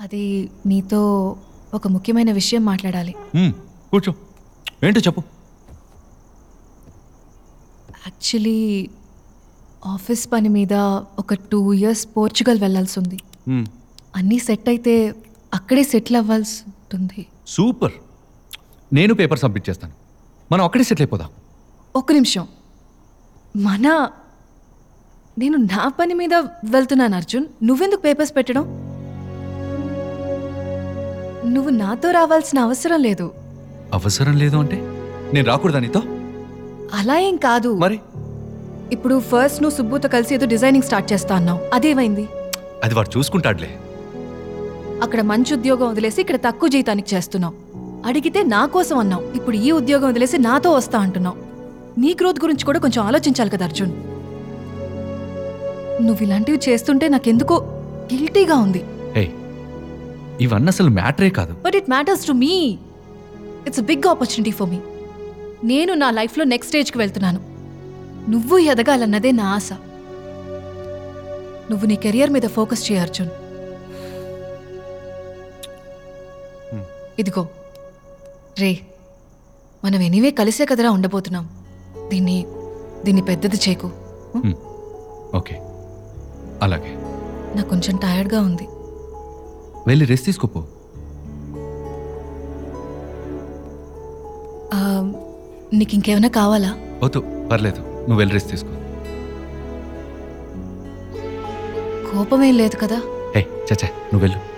అది నీతో ఒక ముఖ్యమైన విషయం మాట్లాడాలి మ్మ్, కూర్చో ఏంటో చెప్పు యాక్చువల్లీ ఆఫీస్ పని మీద ఒక టూ ఇయర్స్ పోర్చుగల్ వెళ్ళాల్సి ఉంది మ్మ్, అన్నీ సెట్ అయితే అక్కడే సెటిల్ అవ్వాల్సి ఉంటుంది సూపర్ నేను పేపర్ సబ్మిట్ చేస్తాను మనం అక్కడే సెటిల్ అయిపోదాం ఒక్క నిమిషం మన నేను నా పని మీద వెళ్తున్నాను అర్జున్ నువ్వెందుకు పేపర్స్ పెట్టడం నువ్వు నాతో రావాల్సిన అవసరం లేదు అవసరం లేదు అంటే నేను రాకూడదా నీతో అలా ఏం కాదు మరి ఇప్పుడు ఫస్ట్ నువ్వు సుబ్బుతో కలిసి ఏదో డిజైనింగ్ స్టార్ట్ చేస్తా అన్నావు అదేమైంది అది వాడు చూసుకుంటాడులే అక్కడ మంచి ఉద్యోగం వదిలేసి ఇక్కడ తక్కువ జీతానికి చేస్తున్నావు అడిగితే నా కోసం అన్నావు ఇప్పుడు ఈ ఉద్యోగం వదిలేసి నాతో వస్తా అంటున్నావు నీ గ్రోత్ గురించి కూడా కొంచెం ఆలోచించాలి కదా అర్జున్ నువ్వు ఇలాంటివి చేస్తుంటే నాకెందుకో గిల్టీగా ఉంది ఏయ్ ఇవన్నీ అసలు మ్యాటరే కాదు but it matters to me it's big opportunity for me నేను నా లైఫ్లో నెక్స్ట్ స్టేజ్కి వెళ్తున్నాను నువ్వు ఎదగాలన్నదే నా ఆశ నువ్వు నీ కెరియర్ మీద ఫోకస్ చేయ అర్జున్ Hmm. ఇదిగో రే మనం ఎనీవే కలిసే కదరా ఉండబోతున్నాం దీన్ని దీన్ని పెద్దది చేయకు మ్మ్, ఓకే అలాగే నాకు కొంచెం టైర్డ్గా ఉంది వెళ్ళి రెస్ట్ తీసుకోపో ఆ, నీకు ఇంకేమైనా కావాలా వద్దు పర్లేదు నువ్వు వెళ్ళి రెస్ట్ తీసుకో కోపమేం లేదు కదా ఏ చచ్చా నువ్వు వెళ్ళు